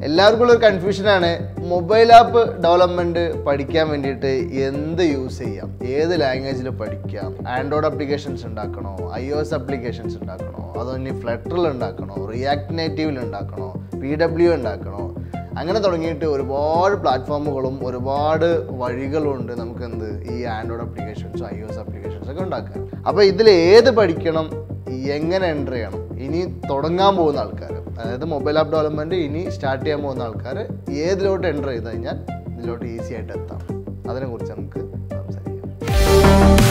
എല്ലാവർക്കും ഉള്ള ഒരു കൺഫ്യൂഷനാണ് മൊബൈൽ ആപ്പ് ഡെവലപ്മെന്റ് പഠിക്കാൻ വേണ്ടിയിട്ട് എന്ത് യൂസ് ചെയ്യാം ഏത് ലാംഗ്വേജിൽ പഠിക്കാം ആൻഡ്രോയിഡ് ആപ്ലിക്കേഷൻസ് ഉണ്ടാക്കണോ ഐ ഒ എസ് ആപ്ലിക്കേഷൻസ് ഉണ്ടാക്കണോ അതോ ഇനി ഫ്ലട്ടറിൽ ഉണ്ടാക്കണോ റിയാക്ട് നേറ്റീവിൽ ഉണ്ടാക്കണോ പി ഡബ്ല്യു ഉണ്ടാക്കണോ അങ്ങനെ തുടങ്ങിയിട്ട് ഒരുപാട് പ്ലാറ്റ്ഫോമുകളും ഒരുപാട് വഴികളും ഉണ്ട് നമുക്ക് എന്ത് ഈ ആൻഡ്രോയിഡ് ആപ്ലിക്കേഷൻസും ഐ ഒ എസ് ആപ്ലിക്കേഷൻസ് ഒക്കെ ഉണ്ടാക്കാൻ അപ്പോൾ ഇതിൽ ഏത് പഠിക്കണം എങ്ങനെ എൻ്റർ ചെയ്യണം ഇനി തുടങ്ങാൻ പോകുന്ന ആൾക്കാർ അതായത് മൊബൈൽ ആപ്പ് ഡെവലപ്മെൻറ്റ് ഇനി സ്റ്റാർട്ട് ചെയ്യാൻ പോകുന്ന ആൾക്കാർ ഏതിലോട്ട് എൻ്റർ ചെയ്ത് കഴിഞ്ഞാൽ ഇതിലോട്ട് ഈസി ആയിട്ട് എത്താം അതിനെക്കുറിച്ച് നമുക്ക് സംസാരിക്കാം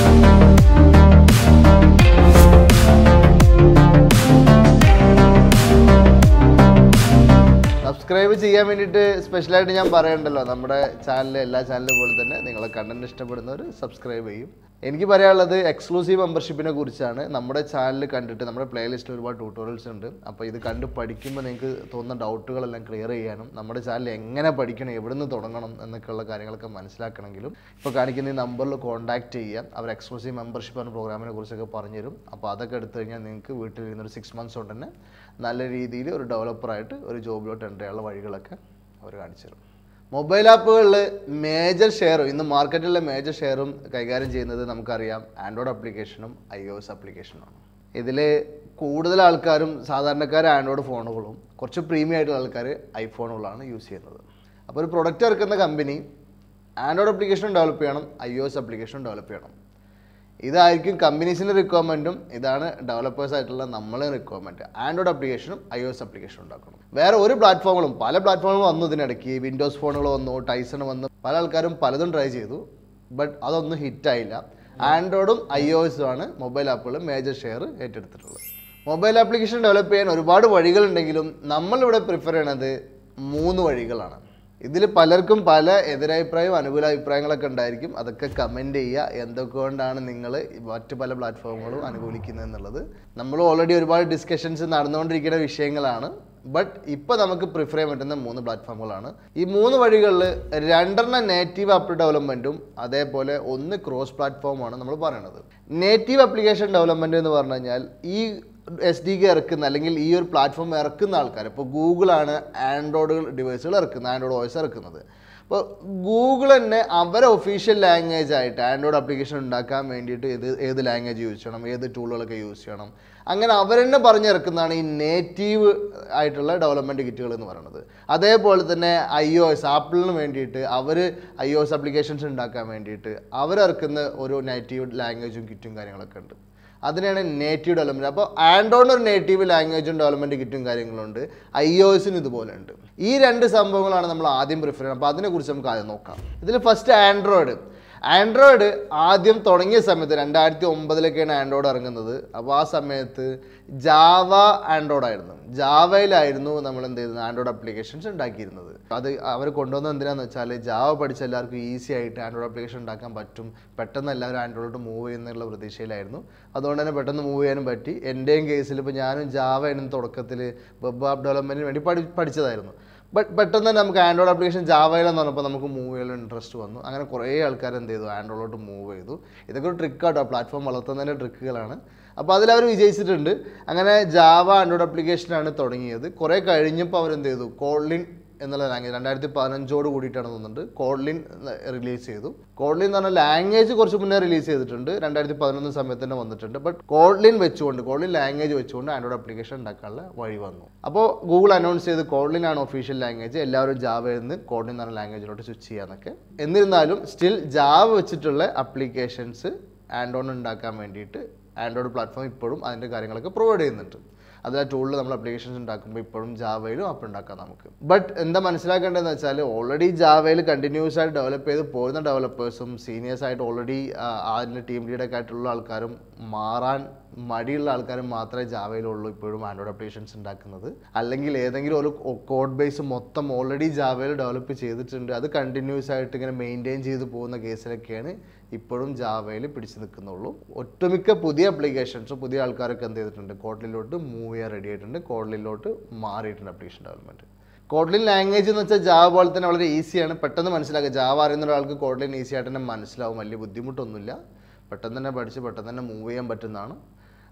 സബ്സ്ക്രൈബ് ചെയ്യാൻ വേണ്ടിയിട്ട് സ്പെഷ്യലായിട്ട് ഞാൻ പറയണ്ടല്ലോ നമ്മുടെ ചാനൽ എല്ലാ ചാനലും പോലെ തന്നെ നിങ്ങളെ കണ്ടന്റ് ഇഷ്ടപ്പെടുന്നവർ സബ്സ്ക്രൈബ് ചെയ്യും എനിക്ക് പറയാനുള്ളത് എക്സ്ക്ലൂസീവ് മെമ്പർഷിപ്പിനെ കുറിച്ചാണ് നമ്മുടെ ചാനൽ കണ്ടിട്ട് നമ്മുടെ പ്ലേലിസ്റ്റിൽ ഒരുപാട് ട്യൂട്ടോറിയൽസ് ഉണ്ട് അപ്പോൾ ഇത് കണ്ട് പഠിക്കുമ്പോൾ നിങ്ങൾക്ക് തോന്നുന്ന ഡൗട്ടുകളെല്ലാം ക്ലിയർ ചെയ്യാനും നമ്മുടെ ചാനൽ എങ്ങനെ പഠിക്കണം എവിടെ നിന്ന് തുടങ്ങണം എന്നൊക്കെയുള്ള കാര്യങ്ങളൊക്കെ മനസ്സിലാക്കണമെങ്കിലും ഇപ്പോൾ കാണിക്കുന്ന ഈ നമ്പറിൽ കോൺടാക്ട് ചെയ്യാം അവർ എക്സ്ക്ലൂസീവ് മെമ്പർഷിപ്പ് എന്ന പ്രോഗ്രാമിനെ കുറിച്ചൊക്കെ പറഞ്ഞു തരും അപ്പോൾ അതൊക്കെ എടുത്തു കഴിഞ്ഞാൽ നിങ്ങൾക്ക് വീട്ടിലിരുന്ന് ഒരു സിക്സ് മന്ത്സ് കൊണ്ട് തന്നെ നല്ല രീതിയിൽ ഒരു ഡെവലപ്പറായിട്ട് ഒരു ജോബിലോട്ട് എൻ്റർ ചെയ്യാനുള്ള വഴികളൊക്കെ അവർ കാണിച്ചു തരും മൊബൈൽ ആപ്പുകളിൽ മേജർ ഷെയറും ഇന്ന് മാർക്കറ്റിലെ മേജർ ഷെയറും കൈകാര്യം ചെയ്യുന്നത് നമുക്കറിയാം ആൻഡ്രോയിഡ് ആപ്ലിക്കേഷനും ഐ ഒ എസ് ആപ്ലിക്കേഷനുമാണ് ഇതിൽ കൂടുതൽ ആൾക്കാരും സാധാരണക്കാർ ആൻഡ്രോയിഡ് ഫോണുകളും കുറച്ച് പ്രീമിയം ആയിട്ടുള്ള ആൾക്കാർ ഐഫോണുകളാണ് യൂസ് ചെയ്യുന്നത് അപ്പോൾ ഒരു പ്രൊഡക്റ്റ് ഇറക്കുന്ന കമ്പനി ആൻഡ്രോയിഡ് ആപ്ലിക്കേഷനും ഡെവലപ്പ് ചെയ്യണം ഐ ഒ എസ് ആപ്ലിക്കേഷനും ഡെവലപ്പ് ചെയ്യണം ഇതായിരിക്കും കമ്പനീസിൻ്റെ റിക്വയർമെൻറ്റും ഇതാണ് ഡെവലപ്പേഴ്സ് ആയിട്ടുള്ള നമ്മളെ റിക്വയർമെൻറ്റ് ആൻഡ്രോയിഡ് ആപ്ലിക്കേഷനും ഐ ഒ എസ് ആപ്ലിക്കേഷനും ഉണ്ടാക്കണം വേറെ ഒരു പ്ലാറ്റ്ഫോമുകളും പല പ്ലാറ്റ്ഫോമുകളും വന്നു ഇതിനിടയ്ക്ക് വിൻഡോസ് ഫോണുകൾ വന്നു ടൈസൺ വന്നു പല ആൾക്കാരും പലതും ട്രൈ ചെയ്തു ബട്ട് അതൊന്നും ഹിറ്റായില്ല ആൻഡ്രോയിഡും ഐ ഒ എസും ആണ് മൊബൈൽ ആപ്പുകൾ മേജർ ഷെയർ ഏറ്റെടുത്തിട്ടുള്ളത് മൊബൈൽ ആപ്ലിക്കേഷൻ ഡെവലപ്പ് ചെയ്യാൻ ഒരുപാട് വഴികളുണ്ടെങ്കിലും നമ്മളിവിടെ പ്രിഫർ ചെയ്യണത് മൂന്ന് വഴികളാണ് ഇതിൽ പലർക്കും പല എതിരഭിപ്രായവും അനുകൂല അഭിപ്രായങ്ങളൊക്കെ ഉണ്ടായിരിക്കും അതൊക്കെ കമൻറ്റ് ചെയ്യുക എന്തൊക്കെ കൊണ്ടാണ് നിങ്ങൾ മറ്റ് പല പ്ലാറ്റ്ഫോമുകളും അനുകൂലിക്കുന്നത് എന്നുള്ളത് നമ്മൾ ഓൾറെഡി ഒരുപാട് ഡിസ്കഷൻസ് നടന്നുകൊണ്ടിരിക്കുന്ന വിഷയങ്ങളാണ് ബട്ട് ഇപ്പോൾ നമുക്ക് പ്രിഫർ ചെയ്യാൻ പറ്റുന്ന മൂന്ന് പ്ലാറ്റ്ഫോമുകളാണ് ഈ മൂന്ന് വഴികളിൽ രണ്ടെണ്ണം നേറ്റീവ് ആപ്പ് ഡെവലപ്മെൻറ്റും അതേപോലെ ഒന്ന് ക്രോസ് പ്ലാറ്റ്ഫോമാണ് നമ്മൾ പറയുന്നത് നേറ്റീവ് ആപ്ലിക്കേഷൻ ഡെവലപ്മെൻറ്റ് എന്ന് പറഞ്ഞു കഴിഞ്ഞാൽ ഈ എസ് ഡി കെ ഇറക്കുന്ന അല്ലെങ്കിൽ ഈ ഒരു പ്ലാറ്റ്ഫോം ഇറക്കുന്ന ആൾക്കാർ ഇപ്പോൾ ഗൂഗിളാണ് ആൻഡ്രോയിഡ് ഡിവൈസുകൾ ഇറക്കുന്നത് ആൻഡ്രോയിഡ് വോയിസ് ഇറക്കുന്നത് അപ്പോൾ ഗൂഗിൾ തന്നെ അവരെ ഒഫീഷ്യൽ ലാംഗ്വേജ് ആയിട്ട് ആൻഡ്രോയിഡ് ആപ്ലിക്കേഷൻ ഉണ്ടാക്കാൻ വേണ്ടിയിട്ട് ഏത് ഏത് ലാംഗ്വേജ് യൂസ് ചെയ്യണം ഏത് ടൂളുകളൊക്കെ യൂസ് ചെയ്യണം അങ്ങനെ അവർ തന്നെ പറഞ്ഞിറക്കുന്നതാണ് ഈ നേറ്റീവ് ആയിട്ടുള്ള ഡെവലപ്മെൻറ്റ് കിറ്റുകൾ എന്ന് പറയുന്നത് അതേപോലെ തന്നെ ഐ ഒ എസ് ആപ്പിളിന് വേണ്ടിയിട്ട് അവർ ഐ ഒ എസ് ആപ്ലിക്കേഷൻസ് ഉണ്ടാക്കാൻ വേണ്ടിയിട്ട് അവരിറക്കുന്ന ഒരു നേറ്റീവ് ലാംഗ്വേജും കിറ്റും കാര്യങ്ങളൊക്കെ ഉണ്ട് അതിനാണ് നേറ്റീവ് ഡെവലപ്മെൻറ്റ് അപ്പോൾ ആൻഡ്രോയിഡ് ഒരു നേറ്റീവ് ലാംഗ്വേജും ഡെവലപ്മെൻറ്റ് കിറ്റും കാര്യങ്ങളുണ്ട് ഐ ഒ എസിന് ഇതുപോലെ ഉണ്ട് ഈ രണ്ട് സംഭവങ്ങളാണ് നമ്മൾ ആദ്യം പ്രിഫർ ചെയ്യുന്നത് അപ്പോൾ അതിനെക്കുറിച്ച് നമുക്ക് ആദ്യം നോക്കാം ഇതിൽ ഫസ്റ്റ് ആൻഡ്രോയിഡ് ആൻഡ്രോയിഡ് ആദ്യം തുടങ്ങിയ സമയത്ത് രണ്ടായിരത്തി ഒമ്പതിലൊക്കെയാണ് ആൻഡ്രോയിഡ് ഇറങ്ങുന്നത് അപ്പോൾ ആ സമയത്ത് ജാവ ആൻഡ്രോയിഡ് ആയിരുന്നു ജാവയിലായിരുന്നു നമ്മൾ എന്ത് ചെയ്യുന്നത് ആൻഡ്രോയിഡ് ആപ്ലിക്കേഷൻസ് ഉണ്ടാക്കിയിരുന്നത് അത് അവർ കൊണ്ടുവന്നത് എന്തിനാന്ന് വെച്ചാൽ ജാവ പഠിച്ച എല്ലാവർക്കും ഈസി ആയിട്ട് ആൻഡ്രോയിഡ് ആപ്ലിക്കേഷൻ ഉണ്ടാക്കാൻ പറ്റും പെട്ടെന്ന് എല്ലാവരും ആൻഡ്രോയിഡ് മൂവ് ചെയ്യുന്നുള്ള പ്രതീക്ഷയിലായിരുന്നു അതുകൊണ്ട് തന്നെ പെട്ടെന്ന് മൂവ് ചെയ്യാനും പറ്റി എൻ്റെയും കേസിൽ ഇപ്പോൾ ഞാനും ജാവ ആയിരുന്നു തുടക്കത്തിൽ വെബ് ആപ്പ് ഡെവലപ്മെൻറ്റിന് വേണ്ടി പഠി പഠിച്ചതായിരുന്നു ബട്ട് പെട്ടെന്ന് തന്നെ നമുക്ക് ആൻഡ്രോയിഡ് ആപ്ലിക്കേഷൻ ജാവയിലെന്ന് പറഞ്ഞപ്പോൾ നമുക്ക് മൂവ് ചെയ്യാൻ ഇൻട്രസ്റ്റ് വന്നു അങ്ങനെ കുറേ ആൾക്കാർ എന്ത് ചെയ്തു ആൻഡ്രോയിലോട്ട് മൂവ് ചെയ്തു ഇതൊക്കെ ഒരു ട്രിക്കാട്ടോ പ്ലാറ്റ്ഫോം വളർത്തുന്നതിൻ്റെ ട്രിക്കുകളാണ് അപ്പോൾ അതിലവർ വിജയിച്ചിട്ടുണ്ട് അങ്ങനെ ജാവ ആൻഡ്രോയിഡ് ആപ്ലിക്കേഷനാണ് തുടങ്ങിയത് കുറേ കഴിഞ്ഞപ്പോൾ അവർ എന്ത് ചെയ്തു കോൾലിൻ എന്നുള്ള ലാംഗ്വേജ് രണ്ടായിരത്തി പതിനഞ്ചോട് കൂടിയിട്ടാണ് തോന്നുന്നുണ്ട് കോഡ്ലിൻ റിലീസ് ചെയ്തു കോഡ്ലിൻ എന്ന് പറഞ്ഞ ലാംഗ്വേജ് കുറച്ച് മുന്നേ റിലീസ് ചെയ്തിട്ടുണ്ട് രണ്ടായിരത്തി പതിനൊന്ന് സമയത്ത് തന്നെ വന്നിട്ടുണ്ട് ബട്ട് കോഡ്ലിൻ വെച്ചുകൊണ്ട് കോഡ്ലിൻ ലാംഗ്വേജ് വെച്ചുകൊണ്ട് ആൻഡ്രോയിഡ് ആപ്ലിക്കേഷൻ ഉണ്ടാക്കാനുള്ള വഴി വന്നു അപ്പോൾ ഗൂഗിൾ അനൗൺസ് ചെയ്ത് കോഡ്ലിൻ ആണ് ഒഫീഷ്യൽ ലാംഗ്വേജ് എല്ലാവരും ജാവയിൽ നിന്ന് കോഡ്ലിൻ എന്ന് പറഞ്ഞ ലാംഗ്വേജിലോട്ട് സ്വിച്ച് ചെയ്യാന്നൊക്കെ എന്നിരുന്നാലും സ്റ്റിൽ ജാവ വെച്ചിട്ടുള്ള ആപ്ലിക്കേഷൻസ് ആൻഡ്രോയിഡ് ഉണ്ടാക്കാൻ വേണ്ടിയിട്ട് ആൻഡ്രോയിഡ് പ്ലാറ്റ്ഫോം ഇപ്പോഴും അതിൻ്റെ കാര്യങ്ങളൊക്കെ പ്രൊവൈഡ് ചെയ്യുന്നുണ്ട് അത് ആ ടൂളിൽ നമ്മൾ അപ്ലിക്കേഷൻസ് ഉണ്ടാക്കുമ്പോൾ ഇപ്പോഴും ജാവയിലും ആപ്പ് ഉണ്ടാക്കാം നമുക്ക് ബട്ട് എന്താ മനസ്സിലാക്കേണ്ടതെന്ന് വെച്ചാൽ ഓൾറെഡി ജാവയിൽ കണ്ടിന്യൂസ് ആയിട്ട് ഡെവലപ്പ് ചെയ്ത് പോരുന്ന ഡെവലപ്പേഴ്സും സീനിയേഴ്സ് ആയിട്ട് ഓൾറെഡി അതിൻ്റെ ടീം ലീഡൊക്കെ ആയിട്ടുള്ള ആൾക്കാരും മാറാൻ മടിയുള്ള ആൾക്കാരും മാത്രമേ ജാവയിലുള്ളൂ ഇപ്പോഴും ആൻഡ്രോയിഡ് അപ്ലിക്കേഷൻസ് ഉണ്ടാക്കുന്നത് അല്ലെങ്കിൽ ഏതെങ്കിലും ഒരു കോഡ് ബേസ് മൊത്തം ഓൾറെഡി ജാവയിൽ ഡെവലപ്പ് ചെയ്തിട്ടുണ്ട് അത് കണ്ടിന്യൂസ് ആയിട്ട് ഇങ്ങനെ മെയിൻറ്റെയിൻ ചെയ്ത് പോകുന്ന കേസിലൊക്കെയാണ് ഇപ്പോഴും ജാവയിൽ പിടിച്ചു നിൽക്കുന്നുള്ളൂ ഒട്ടുമിക്ക പുതിയ അപ്ലിക്കേഷൻസ് പുതിയ ആൾക്കാരൊക്കെ എന്ത് ചെയ്തിട്ടുണ്ട് കോഡ്ലിലോട്ട് മൂവ് ചെയ്യാൻ റെഡി ആയിട്ടുണ്ട് കോഡ്ലിലോട്ട് മാറിയിട്ടുണ്ട് അപ്ലിക്കേഷൻ ഡെവലപ്മെൻറ്റ് കോഡ്ലിൻ ലാംഗ്വേജ് എന്ന് വെച്ചാൽ ജാവ പോലെ തന്നെ വളരെ ഈസിയാണ് പെട്ടെന്ന് മനസ്സിലാക്കുക ജാവ അറിയുന്ന ഒരാൾക്ക് കോഡ്ലിൻ ഈസി ആയിട്ട് തന്നെ മനസ്സിലാവും വലിയ ബുദ്ധിമുട്ടൊന്നുമില്ല പെട്ടെന്ന് തന്നെ പഠിച്ച് പെട്ടെന്ന് തന്നെ മൂവ് ചെയ്യാൻ പറ്റുന്നതാണ്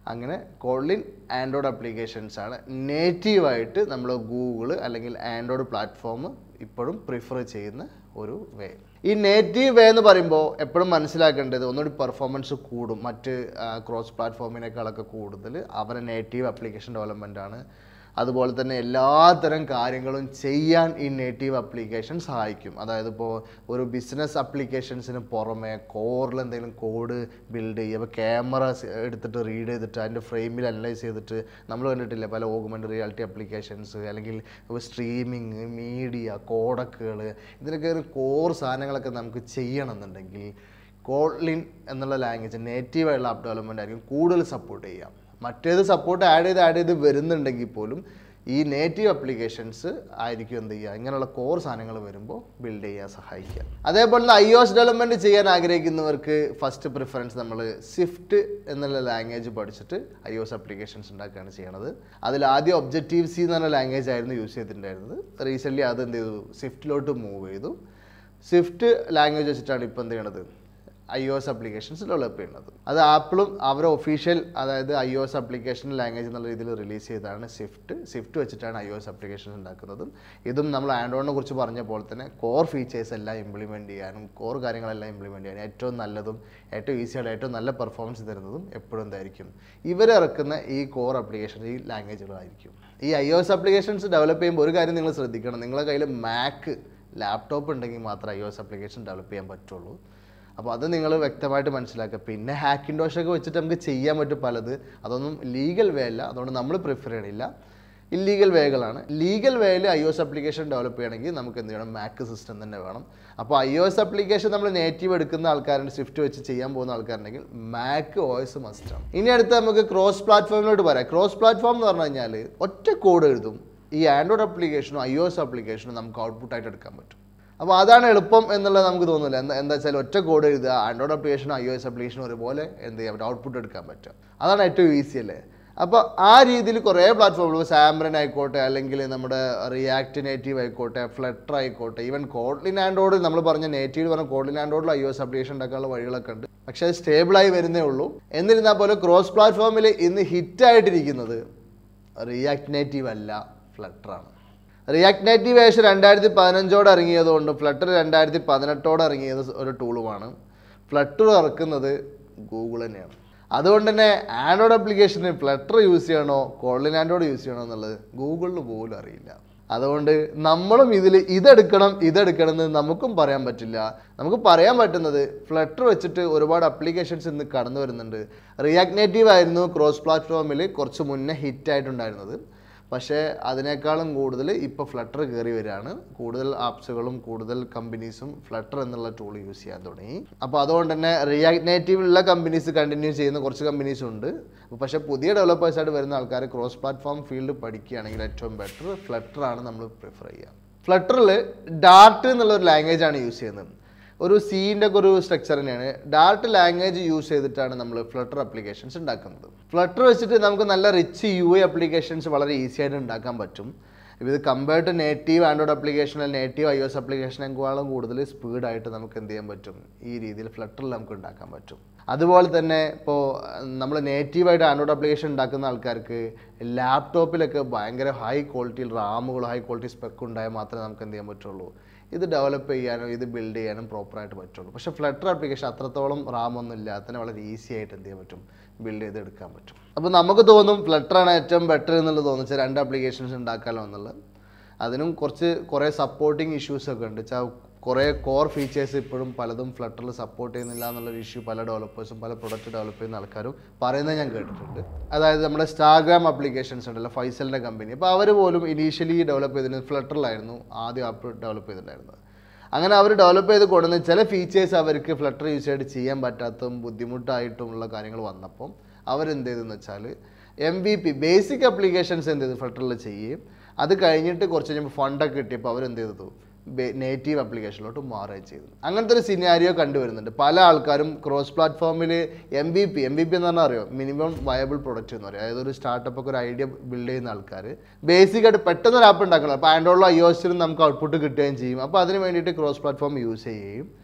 അങ്ങനെ കോളിൻ ആൻഡ്രോയിഡ് അപ്ലിക്കേഷൻസ് ആണ് നേറ്റീവായിട്ട് നമ്മൾ ഗൂഗിൾ അല്ലെങ്കിൽ ആൻഡ്രോയിഡ് പ്ലാറ്റ്ഫോം ഇപ്പോഴും പ്രിഫർ ചെയ്യുന്ന ഒരു വേ ഈ നേറ്റീവ് വേ എന്ന് പറയുമ്പോൾ എപ്പോഴും മനസ്സിലാക്കേണ്ടത് ഒന്നുകൂടി പെർഫോമൻസ് കൂടും മറ്റ് ക്രോസ് പ്ലാറ്റ്ഫോമിനേക്കാളൊക്കെ കൂടുതൽ അവരെ നേറ്റീവ് ആപ്ലിക്കേഷൻ ഡെവലപ്മെൻ്റ് ആണ് അതുപോലെ തന്നെ എല്ലാത്തരം കാര്യങ്ങളും ചെയ്യാൻ ഈ നേറ്റീവ് അപ്ലിക്കേഷൻ സഹായിക്കും അതായത് ഇപ്പോൾ ഒരു ബിസിനസ് അപ്ലിക്കേഷൻസിന് പുറമെ കോറിൽ എന്തെങ്കിലും കോഡ് ബിൽഡ് ചെയ്യുക ഇപ്പോൾ ക്യാമറ എടുത്തിട്ട് റീഡ് ചെയ്തിട്ട് അതിൻ്റെ ഫ്രെയിമിൽ അനലൈസ് ചെയ്തിട്ട് നമ്മൾ കണ്ടിട്ടില്ലേ പല ഓഗ്മെൻറ്റ് റിയാലിറ്റി അപ്ലിക്കേഷൻസ് അല്ലെങ്കിൽ സ്ട്രീമിങ് മീഡിയ കോഡക്കുകൾ ഇതിനൊക്കെ ഒരു കോർ സാധനങ്ങളൊക്കെ നമുക്ക് ചെയ്യണമെന്നുണ്ടെങ്കിൽ കോട്ലിൻ എന്നുള്ള ലാംഗ്വേജ് നേറ്റീവായുള്ള ആപ്പ് ഡെവലപ്മെൻ്റ് ആയിരിക്കും കൂടുതൽ സപ്പോർട്ട് ചെയ്യാം മറ്റേത് സപ്പോർട്ട് ആഡ് ചെയ്ത് ആഡ് ചെയ്ത് വരുന്നുണ്ടെങ്കിൽ പോലും ഈ നേറ്റീവ് അപ്ലിക്കേഷൻസ് ആയിരിക്കും എന്ത് ചെയ്യുക ഇങ്ങനെയുള്ള കോർ സാധനങ്ങൾ വരുമ്പോൾ ബിൽഡ് ചെയ്യാൻ സഹായിക്കുക അതേപോലെ തന്നെ ഐ ഒ എസ് ഡെവലപ്മെൻറ്റ് ചെയ്യാൻ ആഗ്രഹിക്കുന്നവർക്ക് ഫസ്റ്റ് പ്രിഫറൻസ് നമ്മൾ സ്വിഫ്റ്റ് എന്നുള്ള ലാംഗ്വേജ് പഠിച്ചിട്ട് ഐ ഒ എസ് അപ്ലിക്കേഷൻസ് ഉണ്ടാക്കുകയാണ് ചെയ്യണത് അതിൽ ആദ്യം ഒബ്ജക്റ്റീവ് സി എന്ന് പറഞ്ഞ ലാംഗ്വേജ് ആയിരുന്നു യൂസ് ചെയ്തിട്ടുണ്ടായിരുന്നത് റീസെൻ്റ്ലി അത് എന്ത് ചെയ്തു സ്വിഫ്റ്റിലോട്ട് മൂവ് ചെയ്തു സ്വിഫ്റ്റ് ലാംഗ്വേജ് വെച്ചിട്ടാണ് ഇപ്പോൾ എന്ത് ചെയ്യണത് I O S applications develop ചെയ്യുന്നത് അത് ആപ്പിളും അവരുടെ ഒഫീഷ്യൽ അതായത് I O S application language എന്നുള്ള രീതിയിൽ റിലീസ് ചെയ്തതാണ് സ്വിഫ്റ്റ് സ്വിഫ്റ്റ് വെച്ചിട്ടാണ് ഐ ഒ എസ് അപ്ലിക്കേഷൻസ് ഉണ്ടാക്കുന്നതും ഇതും നമ്മൾ ആൻഡ്രോയിഡിനെ കുറിച്ച് പറഞ്ഞ പോലെ തന്നെ കോർ ഫീച്ചേഴ്സ് എല്ലാം ഇംപ്ലിമെൻറ്റ് ചെയ്യാനും കോർ കാര്യങ്ങളെല്ലാം ഇംപ്ലിമെൻറ്റ് ചെയ്യാനും ഏറ്റവും നല്ലതും ഏറ്റവും ഈസിയായിട്ട് ഏറ്റവും നല്ല പെർഫോമൻസ് തരുന്നതും എപ്പോഴും എന്തായിരിക്കും ഇവരിറക്കുന്ന ഈ കോർ അപ്ലിക്കേഷൻ ഈ ലാംഗ്വേജുകളായിരിക്കും ഈ I O S applications develop ചെയ്യുമ്പോൾ ഒരു കാര്യം നിങ്ങൾ ശ്രദ്ധിക്കണം നിങ്ങളുടെ കയ്യിൽ മാക്ക് ലാപ്ടോപ്പ് ഉണ്ടെങ്കിൽ മാത്രമേ I O S application develop ചെയ്യാൻ പറ്റുള്ളൂ അപ്പോൾ അത് നിങ്ങൾ വ്യക്തമായിട്ട് മനസ്സിലാക്കുക പിന്നെ ഹാക്കിൻഡോഷൊക്കെ വെച്ചിട്ട് നമുക്ക് ചെയ്യാൻ പറ്റും പലത് അതൊന്നും ലീഗൽ വേ അല്ല അതുകൊണ്ട് നമ്മൾ പ്രിഫർ ചെയ്യണില്ല ഇല്ലീഗൽ വേകളാണ് ലീഗൽ വേയിൽ I O S application develop ചെയ്യണമെങ്കിൽ നമുക്ക് എന്ത് ചെയ്യണം മാക്ക് സിസ്റ്റം തന്നെ വേണം അപ്പോൾ ഐ ഒ എസ് അപ്ലിക്കേഷൻ നമ്മൾ നേറ്റീവ് എടുക്കുന്ന ആൾക്കാരുണ്ട് സ്വിഫ്റ്റ് വെച്ച് ചെയ്യാൻ പോകുന്ന ആൾക്കാരുണ്ടെങ്കിൽ മാക്ക് ഒ എസ് മസ്റ്റാണ് ഇനി അടുത്ത് നമുക്ക് ക്രോസ് പ്ലാറ്റ്ഫോമിലോട്ട് പറയാം ക്രോസ് പ്ലാറ്റ്ഫോം എന്ന് പറഞ്ഞു കഴിഞ്ഞാൽ ഒറ്റ കോഡ് എഴുതും ഈ ആൻഡ്രോയിഡ് അപ്ലിക്കേഷനും ഐ ഒ എസ് അപ്ലിക്കേഷനും നമുക്ക് ഔട്ട്പുട്ടായിട്ട് എടുക്കാൻ പറ്റും അപ്പോൾ അതാണ് എളുപ്പം എന്നുള്ളത് നമുക്ക് തോന്നുന്നില്ല എന്താ എന്താ വെച്ചാൽ ഒറ്റ കോഡ് എഴുതുക ആൻഡ്രോയിഡ് അപ്ലിക്കേഷനും ഐ ഒ എസ് അപ്ലിക്കേഷനും ഒരുപോലെ എന്ത് ചെയ്യാൻ പറ്റും ഔട്ട്പുട്ട് എടുക്കാൻ പറ്റും അതാണ് ഏറ്റവും ഈസി അല്ലേ അപ്പോൾ ആ രീതിയിൽ കുറേ പ്ലാറ്റ്ഫോമുകൾ സാംബ്രൻ ആയിക്കോട്ടെ അല്ലെങ്കിൽ നമ്മുടെ റിയാക്ട് നേറ്റീവ് ആയിക്കോട്ടെ ഫ്ലട്ടർ ആയിക്കോട്ടെ ഈവൻ കോഡ്ലിൻ ആൻഡ്രോയിഡ് നമ്മൾ പറഞ്ഞ നേറ്റീവ് പറഞ്ഞ കോഡ്ലിൻ ആൻഡ്രോയിഡിൽ ഐ ഒ എസ് അപ്ലിക്കേഷൻ ഉണ്ടാക്കാനുള്ള വഴികളൊക്കെ ഉണ്ട് പക്ഷേ അത് സ്റ്റേബിളായി വരുന്നേ ഉള്ളൂ എന്നിരുന്നാൽ പോലും ക്രോസ് പ്ലാറ്റ്ഫോമിൽ ഇന്ന് ഹിറ്റായിട്ടിരിക്കുന്നത് റിയാക്ട് നേറ്റീവ് അല്ല ഫ്ലട്ടറാണ് റിയാക്ട് നേറ്റീവ് ഏകദേശം രണ്ടായിരത്തി പതിനഞ്ചോടെ ഇറങ്ങിയതുകൊണ്ട് ഫ്ലട്ടർ രണ്ടായിരത്തി പതിനെട്ടോടെ ഇറങ്ങിയത് ഒരു ടൂളുമാണ് ഫ്ലട്ടർ ഇറക്കുന്നത് ഗൂഗിൾ തന്നെയാണ് അതുകൊണ്ട് തന്നെ ആൻഡ്രോയിഡ് ആപ്ലിക്കേഷന് ഫ്ലട്ടർ യൂസ് ചെയ്യണോ കോളിൻ ആൻഡ്രോയിഡ് യൂസ് ചെയ്യണോ എന്നുള്ളത് ഗൂഗിളിന് പോലും അറിയില്ല അതുകൊണ്ട് നമ്മളും ഇതിൽ ഇതെടുക്കണം ഇതെടുക്കണം എന്ന് നമുക്കും പറയാൻ പറ്റില്ല നമുക്ക് പറയാൻ പറ്റുന്നത് ഫ്ലട്ടർ വെച്ചിട്ട് ഒരുപാട് അപ്ലിക്കേഷൻസ് ഇന്ന് കടന്നു വരുന്നുണ്ട് റിയാക്ട് നേറ്റീവ് ആയിരുന്നു ക്രോസ് പ്ലാറ്റ്ഫോമിൽ കുറച്ച് മുന്നേ ഹിറ്റായിട്ടുണ്ടായിരുന്നത് പക്ഷേ അതിനേക്കാളും കൂടുതൽ ഇപ്പോൾ ഫ്ലട്ടർ കയറി വരികയാണ് കൂടുതൽ ആപ്സുകളും കൂടുതൽ കമ്പനീസും ഫ്ലട്ടർ എന്നുള്ള ടൂൾ യൂസ് ചെയ്യാൻ തുടങ്ങി അപ്പോൾ അതുകൊണ്ട് തന്നെ റിയാക്ട് നേറ്റീവിലുള്ള കമ്പനീസ് കണ്ടിന്യൂ ചെയ്യുന്ന കുറച്ച് കമ്പനീസ് ഉണ്ട് അപ്പോൾ പക്ഷേ പുതിയ ഡെവലപ്പേഴ്സായിട്ട് വരുന്ന ആൾക്കാർ ക്രോസ് പ്ലാറ്റ്ഫോം ഫീൽഡ് പഠിക്കുകയാണെങ്കിൽ ഏറ്റവും ബെറ്റർ ഫ്ലട്ടർ ആണ് നമ്മൾ പ്രിഫർ ചെയ്യുക ഫ്ലട്ടറിൽ ഡാർട്ട് എന്നുള്ള ഒരു ലാംഗ്വേജ് ആണ് യൂസ് ചെയ്യുന്നത് ഒരു സീൻ്റെ ഒക്കെ ഒരു സ്ട്രക്ചർ തന്നെയാണ് ഡാർട്ട് ലാംഗ്വേജ് യൂസ് ചെയ്തിട്ടാണ് നമ്മൾ ഫ്ലട്ടർ അപ്ലിക്കേഷൻസ് ഉണ്ടാക്കുന്നത് ഫ്ലട്ടർ വെച്ചിട്ട് നമുക്ക് നല്ല റിച്ച് യു ഐ അപ്ലിക്കേഷൻസ് വളരെ ഈസി ആയിട്ട് ഉണ്ടാക്കാൻ പറ്റും ഇത് compared to native Android application അല്ലെങ്കിൽ നേറ്റീവ് ഐ എസ് അപ്ലിക്കേഷനേക്കാളും കൂടുതൽ സ്പീഡായിട്ട് നമുക്ക് എന്ത് ചെയ്യാൻ പറ്റും ഈ രീതിയിൽ ഫ്ലട്ടറിൽ നമുക്ക് ഉണ്ടാക്കാൻ പറ്റും അതുപോലെ തന്നെ ഇപ്പോൾ നമ്മൾ നേറ്റീവായിട്ട് ആൻഡ്രോയിഡ് അപ്ലിക്കേഷൻ ഉണ്ടാക്കുന്ന ആൾക്കാർക്ക് ലാപ്ടോപ്പിലൊക്കെ ഭയങ്കര ഹൈ ക്വാളിറ്റിയിൽ റാമുകൾ ഹൈ ക്വാളിറ്റി സ്പെക്ക് ഉണ്ടായാൽ മാത്രമേ നമുക്ക് എന്ത് ചെയ്യാൻ പറ്റുള്ളൂ ഇത് ഡെവലപ്പ് ചെയ്യാനോ ഇത് ബിൽഡ് ചെയ്യാനും പ്രോപ്പറായിട്ട് പറ്റുള്ളൂ പക്ഷേ ഫ്ലട്ടർ ആപ്ലിക്കേഷൻ അത്രത്തോളം റാം ഒന്നും ഇല്ലാത്തതിന് വളരെ ഈസി ആയിട്ട് എന്ത് ചെയ്യാൻ പറ്റും ബിൽഡ് ചെയ്ത് എടുക്കാൻ പറ്റും അപ്പോൾ നമുക്ക് തോന്നും ഫ്ലട്ടറാണ് ഏറ്റവും ബെറ്റർ എന്നുള്ളത് തോന്നിച്ചാൽ രണ്ട് ആപ്ലിക്കേഷൻസ് ഉണ്ടാക്കാമല്ലോ എന്നുള്ളത് അതിനും കുറച്ച് കുറേ സപ്പോർട്ടിങ് ഇഷ്യൂസ് ഒക്കെ ഉണ്ട് വെച്ചാൽ കുറേ കോർ ഫീച്ചേഴ്സ് ഇപ്പോഴും പലതും ഫ്ലട്ടറിൽ സപ്പോർട്ട് ചെയ്യുന്നില്ല എന്നുള്ളൊരു ഇഷ്യൂ പല ഡെവലപ്പേഴ്സും പല പ്രൊഡക്റ്റ് ഡെവലപ്പ് ചെയ്യുന്ന ആൾക്കാരും പറയുന്നത് ഞാൻ കേട്ടിട്ടുണ്ട് അതായത് നമ്മുടെ സ്റ്റാഗ്രാം ആപ്ലിക്കേഷൻസ് ഉണ്ടല്ലോ ഫൈസലിൻ്റെ കമ്പനി അപ്പോൾ അവർ പോലും ഇനീഷ്യലി ഡെവലപ്പ് ചെയ്തിരുന്നത് ഫ്ലട്ടറിലായിരുന്നു ആദ്യം ആപ്പ് ഡെവലപ്പ് ചെയ്തിട്ടുണ്ടായിരുന്നത് അങ്ങനെ അവർ ഡെവലപ്പ് ചെയ്ത് കൊടുക്കുന്ന ചില ഫീച്ചേഴ്സ് അവർക്ക് ഫ്ലട്ടർ യൂസ് ചെയ്തിട്ട് ചെയ്യാൻ പറ്റാത്തതും ബുദ്ധിമുട്ടായിട്ടുമുള്ള കാര്യങ്ങൾ വന്നപ്പം അവരെന്ത് ചെയ്തെന്ന് വെച്ചാൽ M V P basic applications എന്ത് ചെയ്തു ഫ്ലട്ടറിൽ ചെയ്യും അത് കഴിഞ്ഞിട്ട് കുറച്ച് കഴിഞ്ഞപ്പോൾ ഫണ്ടൊക്കെ കിട്ടിയപ്പോൾ അവരെന്ത് ചെയ്തു നേറ്റീവ് ആപ്ലിക്കേഷനിലോട്ട് മാറുകയും ചെയ്തു അങ്ങനത്തെ ഒരു സിനാരിയോ കണ്ടുവരുന്നുണ്ട് പല ആൾക്കാരും ക്രോസ് പ്ലാറ്റ്ഫോമിൽ M B P M B P എന്ന് പറഞ്ഞാൽ അറിയോ മിനിമം വയബിൾ പ്രൊഡക്റ്റ് എന്ന് പറയും അതായത് ഒരു സ്റ്റാർട്ടപ്പ് ഒക്കെ ഒരു ഐഡിയ ബിൽഡ് ചെയ്യുന്ന ആൾക്കാർ ബേസിക് ആയിട്ട് പെട്ടെന്ന് ഒരു ആപ്പ് ഉണ്ടാക്കണം അപ്പോൾ ആൻഡ്രോയിഡിലും ഐ ഒസിലും നമുക്ക് ഔട്ട്പുട്ട് കിട്ടുകയും ചെയ്യും അപ്പോൾ അതിന് വേണ്ടിയിട്ട് ക്രോസ് പ്ലാറ്റ്ഫോം യൂസ് ചെയ്യുകയും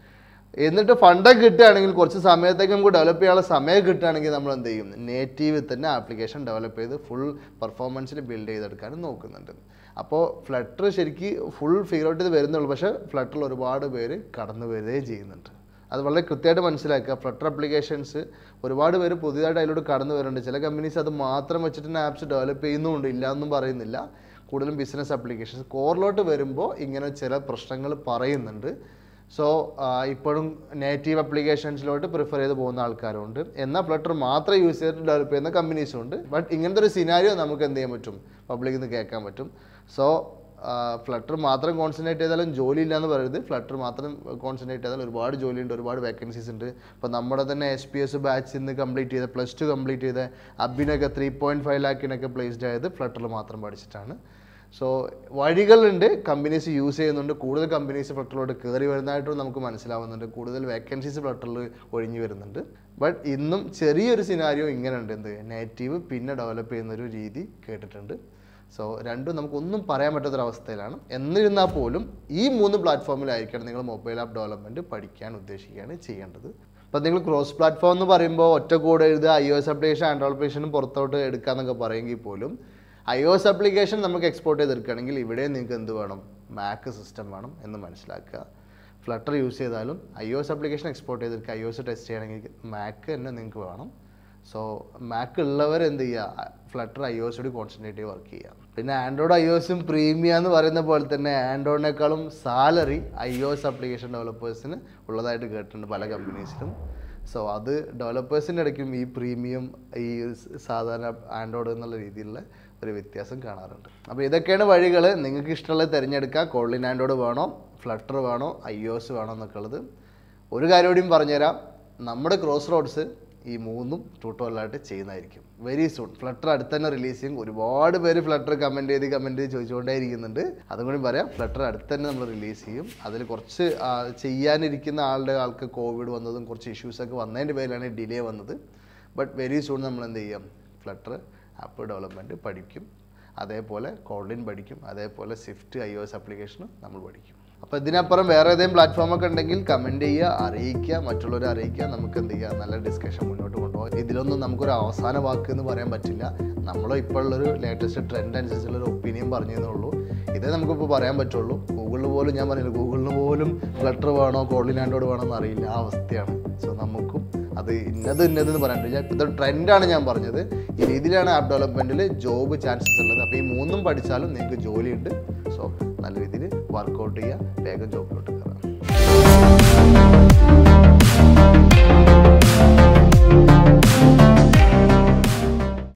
എന്നിട്ട് ഫണ്ടൊക്കെ കിട്ടുകയാണെങ്കിൽ കുറച്ച് സമയത്തേക്ക് നമുക്ക് ഡെവലപ്പ് ചെയ്യാനുള്ള സമയം കിട്ടുകയാണെങ്കിൽ നമ്മൾ എന്ത് ചെയ്യും നേറ്റീവ് തന്നെ ആപ്ലിക്കേഷൻ ഡെവലപ്പ് ചെയ്ത് ഫുൾ പെർഫോമൻസിൽ ബിൽഡ് ചെയ്തെടുക്കാനും നോക്കുന്നുണ്ട് അപ്പോൾ ഫ്ലട്ടർ ശരിക്ക് ഫുൾ ഫിഗർ ഔട്ട് ചെയ്ത് വരുന്നുള്ളൂ പക്ഷേ ഫ്ലട്ടറിൽ ഒരുപാട് പേര് കടന്നു വരികയും ചെയ്യുന്നുണ്ട് അത് വളരെ കൃത്യമായിട്ട് മനസ്സിലാക്കുക ഫ്ലട്ടർ അപ്ലിക്കേഷൻസ് ഒരുപാട് പേര് പുതിയതായിട്ട് അതിലൂടെ കടന്നു വരുന്നുണ്ട് ചില കമ്പനീസ് അത് മാത്രം വെച്ചിട്ട് തന്നെ ആപ്സ് ഡെവലപ്പ് ചെയ്യുന്നുമുണ്ട് ഇല്ല എന്നും പറയുന്നില്ല കൂടുതലും ബിസിനസ് അപ്ലിക്കേഷൻസ് കോറിലോട്ട് വരുമ്പോൾ ഇങ്ങനെ ചില പ്രശ്നങ്ങൾ പറയുന്നുണ്ട് സോ ഇപ്പോഴും നേറ്റീവ് അപ്ലിക്കേഷൻസിലോട്ട് പ്രിഫർ ചെയ്ത് പോകുന്ന ആൾക്കാരുണ്ട് എന്നാൽ ഫ്ലട്ടർ മാത്രം യൂസ് ചെയ്തിട്ട് ഡെവലപ്പ് ചെയ്യുന്ന കമ്പനീസും ഉണ്ട് ബട്ട് ഇങ്ങനത്തെ ഒരു സിനാരിയോ നമുക്ക് എന്ത് ചെയ്യാൻ പറ്റും പബ്ലിക്കിൽ നിന്ന് കേൾക്കാൻ പറ്റും സോ ഫ്ലട്ടർ മാത്രം കോൺസെൻട്രേറ്റ് ചെയ്താലും ജോലി ഇല്ല എന്ന് പറയരുത് ഫ്ലട്ടർ മാത്രം കോൺസെൻട്രേറ്റ് ചെയ്താൽ ഒരുപാട് ജോലിയുണ്ട് ഒരുപാട് വേക്കൻസീസ് ഉണ്ട് ഇപ്പോൾ നമ്മുടെ തന്നെ എസ് പി എസ് ബാച്ച് ഇന്ന് കംപ്ലീറ്റ് ചെയ്ത പ്ലസ് ടു കംപ്ലീറ്റ് ചെയ്ത അബിനൊക്കെ ത്രീ പോയിൻറ്റ് ഫൈവ് ലാക്കിനൊക്കെ പ്ലേസ്ഡ് ആയത് ഫ്ലട്ടറിൽ മാത്രം പഠിച്ചിട്ടാണ് സോ വഴികളുണ്ട് കമ്പനീസ് യൂസ് ചെയ്യുന്നുണ്ട് കൂടുതൽ കമ്പനീസ് ഫ്ലട്ടറിലോട്ട് കയറി വരുന്നതായിട്ടും നമുക്ക് മനസ്സിലാവുന്നുണ്ട് കൂടുതൽ വേക്കൻസീസ് ഫ്ലട്ടറിൽ ഒഴിഞ്ഞു വരുന്നുണ്ട് ബട്ട് ഇന്നും ചെറിയൊരു സിനാരിയോ ഇങ്ങനെ ഉണ്ട് എന്ത് നേറ്റീവ് പിന്നെ ഡെവലപ്പ് ചെയ്യുന്ന ഒരു രീതി കേട്ടിട്ടുണ്ട് സോ രണ്ടും നമുക്കൊന്നും പറയാൻ പറ്റാത്തൊരവസ്ഥയിലാണ് എന്നിരുന്നാൽ പോലും ഈ മൂന്ന് പ്ലാറ്റ്ഫോമിലായിരിക്കണം നിങ്ങൾ മൊബൈൽ ആപ്പ് ഡെവലപ്മെൻറ്റ് പഠിക്കാൻ ഉദ്ദേശിക്കുകയാണ് ചെയ്യേണ്ടത് അപ്പോൾ നിങ്ങൾ ക്രോസ് പ്ലാറ്റ്ഫോം എന്ന് പറയുമ്പോൾ ഒറ്റ കോഡ് എഴുതുക I O S application Android ആപ്ലിക്കേഷനും പുറത്തോട്ട് എടുക്കാമെന്നൊക്കെ പറയുമെങ്കിൽ പോലും ഐ ഒ എസ് ആപ്ലിക്കേഷൻ നമുക്ക് എക്സ്പോർട്ട് ചെയ്തെടുക്കുകയാണെങ്കിൽ ഇവിടെ നിങ്ങൾക്ക് എന്ത് വേണം മാക്ക് സിസ്റ്റം വേണം എന്ന് മനസ്സിലാക്കുക ഫ്ലട്ടർ യൂസ് ചെയ്താലും I O S application export ചെയ്തെടുക്കുക ഐ ഒ എസ് ടെസ്റ്റ് ചെയ്യണമെങ്കിൽ മാക്ക് തന്നെ നിങ്ങൾക്ക് വേണം സോ മാക്ക് ഉള്ളവർ എന്ത് ചെയ്യുക ഫ്ലട്ടർ ഐ ഒ എസോട് കോൺസെൻട്രേറ്റ് ചെയ്ത് വർക്ക് ചെയ്യുക പിന്നെ ആൻഡ്രോയിഡ് ഐ ഒ എസും പ്രീമിയം എന്ന് പറയുന്ന പോലെ തന്നെ ആൻഡ്രോയിഡിനേക്കാളും salary I O S application ഡെവലപ്പേഴ്സിന് ഉള്ളതായിട്ട് കേട്ടിട്ടുണ്ട് പല കമ്പനീസിലും സോ അത് ഡെവലപ്പേഴ്സിൻ്റെ ഇടയ്ക്കും ഈ പ്രീമിയം ഈ സ് സാധാരണ ആൻഡ്രോയിഡ് എന്നുള്ള രീതിയിലുള്ള ഒരു വ്യത്യാസം കാണാറുണ്ട് അപ്പോൾ ഇതൊക്കെയാണ് വഴികൾ നിങ്ങൾക്ക് ഇഷ്ടമുള്ളത് തിരഞ്ഞെടുക്കുക കോളിൻ ആൻഡ്രോയിഡ് വേണോ ഫ്ലട്ടർ വേണോ ഐ ഒ എസ് വേണോ എന്നൊക്കെ ഉള്ളത് ഒരു കാര്യം കൂടിയും പറഞ്ഞുതരാം നമ്മുടെ ക്രോസ് റോഡ്സ് ഈ മൂന്നും ട്യൂട്ടോറിയലായിട്ട് ചെയ്യുന്നതായിരിക്കും വെരി സൂൺ ഫ്ലട്ടർ അടുത്ത് തന്നെ റിലീസ് ചെയ്യും ഒരുപാട് പേര് ഫ്ലട്ടർ കമൻറ്റ് ചെയ്ത് കമൻറ്റ് ചെയ്ത് ചോദിച്ചുകൊണ്ടേ ഇരിക്കുന്നുണ്ട് അതും കൂടി പറയാം ഫ്ലട്ടർ അടുത്ത് തന്നെ നമ്മൾ റിലീസ് ചെയ്യും അതിൽ കുറച്ച് ആ, ചെയ്യാനിരിക്കുന്ന ആളുടെ ആൾക്ക് കോവിഡ് വന്നതും കുറച്ച് ഇഷ്യൂസൊക്കെ വന്നതിൻ്റെ പേരിലാണ് ഡിലേ വന്നത് ബട്ട് വെരി സൂൺ നമ്മൾ എന്ത് ചെയ്യും ഫ്ലട്ടർ ആപ്പ് ഡെവലപ്മെൻറ്റ് പഠിക്കും അതേപോലെ കോളിൻ പഠിക്കും അതേപോലെ സ്വിഫ്റ്റ് ഐ ഒ എസ് ആപ്ലിക്കേഷനും നമ്മൾ പഠിക്കും അപ്പോൾ ഇതിനപ്പുറം വേറെ ഏതെങ്കിലും പ്ലാറ്റ്ഫോം ഒക്കെ ഉണ്ടെങ്കിൽ കമൻറ്റ് ചെയ്യുക അറിയിക്കുക മറ്റുള്ളവരെ അറിയിക്കുക നമുക്ക് എന്ത് ചെയ്യുക നല്ല ഡിസ്കഷൻ മുന്നോട്ട് കൊണ്ടുപോകാം ഇതിലൊന്നും നമുക്കൊരു അവസാന വാക്ക് എന്ന് പറയാൻ പറ്റില്ല നമ്മൾ ഇപ്പോൾ ഉള്ളൊരു ലേറ്റസ്റ്റ് ട്രെൻഡ് അനുസരിച്ചുള്ള ഒരു ഒപ്പീനിയൻ പറഞ്ഞതേ ഉള്ളൂ ഇതേ നമുക്കിപ്പോൾ പറയാൻ പറ്റുള്ളൂ ഗൂഗിളിൽ പോലും ഞാൻ പറഞ്ഞില്ല ഗൂഗിളിന് പോലും ഫ്ലട്ടർ വേണോ കോർഡിനാൻഡോട് വേണോ എന്ന് അറിയില്ല ആ അവസ്ഥയാണ് സോ നമുക്കും അത് ഇന്നത് ഇന്നതെന്ന് പറയാൻ പറ്റില്ല ഇപ്പോഴത്തെ ട്രെൻഡാണ് ഞാൻ പറഞ്ഞത് ഈ രീതിയിലാണ് ആപ്പ് ഡെവലപ്മെൻറ്റിൽ ജോബ് ചാൻസസ് ഉള്ളത് അപ്പോൾ ഈ മൂന്നും പഠിച്ചാലും നിങ്ങൾക്ക് ജോലിയുണ്ട് സോ നല്ല രീതിയിൽ വർക്കൗട്ട് ചെയ്യുക വേഗം ജോബിലോട്ട് കയറാം